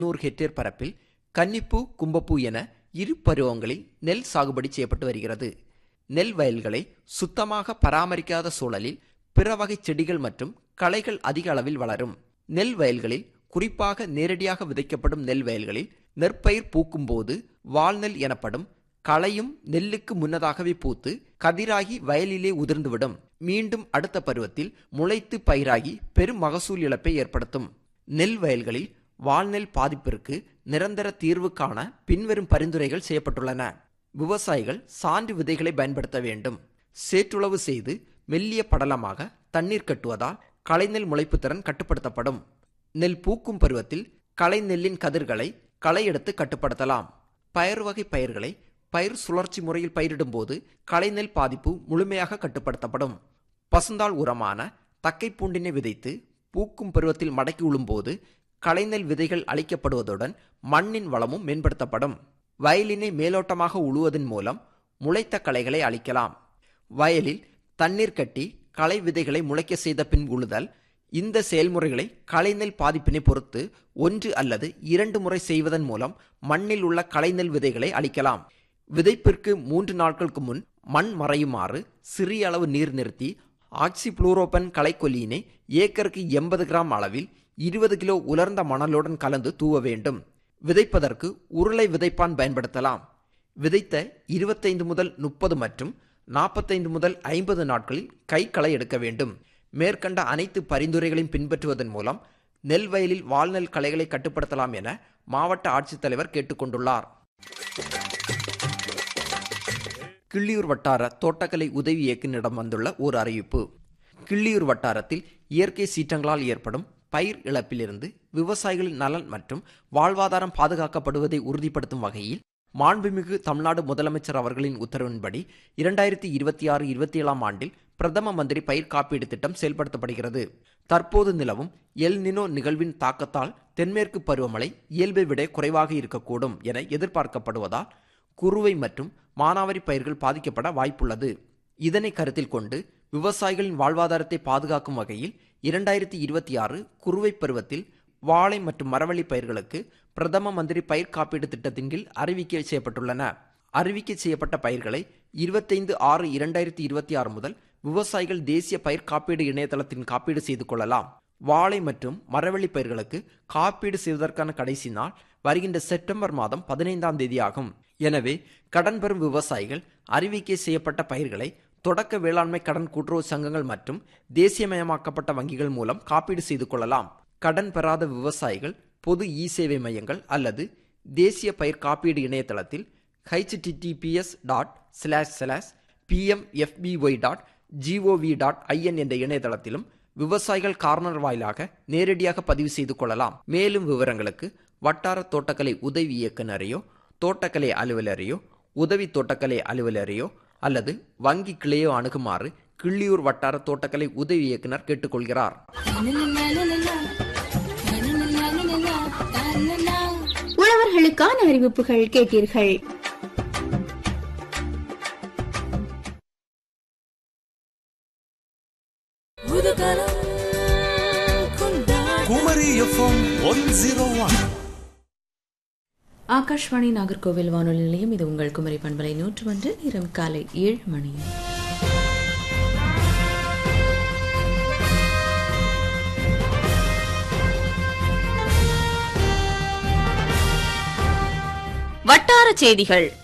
நூறு ஹெக்டேர் பரப்பில் கன்னிப்பூ கும்பப்பூ என இரு பருவங்களில் நெல் சாகுபடி செய்யப்பட்டு வருகிறது நெல் வயல்களை சுத்தமாக பராமரிக்காத சூழலில் பிற வகை செடிகள் மற்றும் களைகள் அதிக அளவில் வளரும் நெல் வயல்களில் குறிப்பாக நேரடியாக விதைக்கப்படும் நெல் வயல்களில் நெற்பயிர் பூக்கும்போது வால்நெல் எனப்படும் களையும் நெல்லுக்கு முன்னதாகவே பூத்து கதிராகி வயலிலே உதிர்ந்துவிடும் மீண்டும் அடுத்த பருவத்தில் முளைத்து பயிராகி பெரும் மகசூல் இழப்பை ஏற்படுத்தும் நெல் வயல்களில் வால்நெல் பாதிப்பிற்கு நிரந்தர தீர்வு காண பின்வரும் பரிந்துரைகள் செய்யப்பட்டுள்ளன விவசாயிகள் சான்று விதைகளை பயன்படுத்த வேண்டும் சேற்றுளவு செய்து மெல்லிய படலமாக தண்ணீர் கட்டுவதால் களைநெல் முளைப்பு திறன் கட்டுப்படுத்தப்படும் நெல் பூக்கும் பருவத்தில் களை நெல்லின் கதிர்களை களை எடுத்து கட்டுப்படுத்தலாம் பயிர் வகை பயிர்களை பயிர் சுழற்சி முறையில் பயிரிடும்போது களைநெல் பாதிப்பு முழுமையாக கட்டுப்படுத்தப்படும் பசுந்தாள் உரமான தக்கை பூண்டினை விதைத்து பூக்கும் பருவத்தில் மடக்கி உழும்போது களைநெல் விதைகள் அளிக்கப்படுவதுடன் மண்ணின் வளமும் மேம்படுத்தப்படும் வயலினை மேலோட்டமாக உழுவதன் மூலம் முளைத்த களைகளை அழிக்கலாம் வயலில் தண்ணீர் கட்டி களை விதைகளை முளைக்க செய்த பின் உழுதல் இந்த செயல்முறைகளை களைநெல் பாதிப்பினை பொறுத்து ஒன்று அல்லது இரண்டு முறை செய்வதன் மூலம் மண்ணில் உள்ள களைநெல் விதைகளை அழிக்கலாம் விதைப்பிற்கு மூன்று நாட்களுக்கு முன் மண் மறையுமாறு சிறிய அளவு நீர் நிறுத்தி ஆக்சிப்ளூரோபன் களைக்கொல்லியினை ஏக்கருக்கு எண்பது கிராம் அளவில் இருபது கிலோ உலர்ந்த மணலுடன் கலந்து தூவ வேண்டும் விதைப்பதற்கு உருளை விதைப்பான் பயன்படுத்தலாம் விதைத்த இருபத்தைந்து முதல் முப்பது மற்றும் நாற்பத்தைந்து முதல் ஐம்பது நாட்களில் கை களை எடுக்க வேண்டும் மேற்கண்ட அனைத்து பரிந்துரைகளையும் பின்பற்றுவதன் மூலம் நெல் வயலில் வால்நெல் களைகளை கட்டுப்படுத்தலாம் என மாவட்ட ஆட்சித்தலைவர் கேட்டுக்கொண்டுள்ளார் கிள்ளியூர் வட்டார தோட்டக்கலை உதவி இயக்குநரிடம் வந்துள்ள ஒரு அறிவிப்பு கிள்ளியூர் வட்டாரத்தில் இயற்கை சீற்றங்களால் ஏற்படும் பயிர் இழப்பிலிருந்து விவசாயிகளின் நலன் மற்றும் வாழ்வாதாரம் பாதுகாக்கப்படுவதை உறுதிப்படுத்தும் வகையில் மாண்புமிகு தமிழ்நாடு முதலமைச்சர் அவர்களின் உத்தரவின்படி இரண்டாயிரத்தி இருபத்தி ஆறு இருபத்தி ஏழாம் ஆண்டில் பிரதம மந்திரி பயிர் காப்பீடு திட்டம் செயல்படுத்தப்படுகிறது தற்போது நிலவும் எல் நினோ நிகழ்வின் தாக்கத்தால் தென்மேற்கு பருவமழை இயல்பை விட குறைவாக இருக்கக்கூடும் என எதிர்பார்க்கப்படுவதால் குறுவை மற்றும் மானாவாரி பயிர்கள் பாதிக்கப்பட வாய்ப்புள்ளது இதனை கருத்தில் கொண்டு விவசாயிகளின் வாழ்வாதாரத்தை பாதுகாக்கும் வகையில் இரண்டாயிரத்தி இருபத்தி ஆறு குறுவை பருவத்தில் வாழை மற்றும் மரவள்ளி பயிர்களுக்கு பிரதம மந்திரி பயிர் காப்பீடு திட்டத்தின் கீழ் அறிவிக்கை செய்யப்பட்டுள்ளன அறிவிக்கை செய்யப்பட்ட பயிர்களை இருபத்தைந்து ஆறு இரண்டாயிரத்தி இருபத்தி ஆறு முதல் விவசாயிகள் தேசிய பயிர் காப்பீடு இணையதளத்தின் காப்பீடு செய்து கொள்ளலாம் வாழை மற்றும் மரவள்ளி பயிர்களுக்கு காப்பீடு செய்வதற்கான கடைசி நாள் வருகின்ற செப்டம்பர் மாதம் பதினைந்தாம் தேதி ஆகும் எனவே கடன் பெறும் விவசாயிகள் அறிவிக்கை செய்யப்பட்ட பயிர்களை தொடக்க வேளாண்மை கடன் கூட்டுறவு சங்கங்கள் மற்றும் தேசியமயமாக்கப்பட்ட வங்கிகள் மூலம் காப்பீடு செய்து கொள்ளலாம் கடன் பெறாத விவசாயிகள் பொது இ சேவை மையங்கள் அல்லது தேசிய பயிர் காப்பீடு இணையதளத்தில் HTTPS dot slash slash PMFBY dot GOV dot IN என்ற இணையதளத்திலும் விவசாயிகள் கார்னர் வாயிலாக நேரடியாக பதிவு செய்து கொள்ளலாம் மேலும் விவரங்களுக்கு வட்டார தோட்டக்கலை உதவி இயக்குநரையோ தோட்டக்கலை அலுவலரையோ உதவி தோட்டக்கலை அலுவலரையோ அல்லது வங்கி கிளையோ அணுகுமாறு கிள்ளியூர் வட்டார தோட்டக்கலை உதவி இயக்குனர் கேட்டுக்கொள்கிறார் உழவர்களுக்கான அறிவிப்புகள் கேட்டீர்கள் Kumari FM one zero one Akashvani Nagercoil வானொலி நிலையம் இது உங்கள் குமரி பண்பலை நூற்று ஒன்று நேரம் காலை ஏழு மணி வட்டார செய்திகள்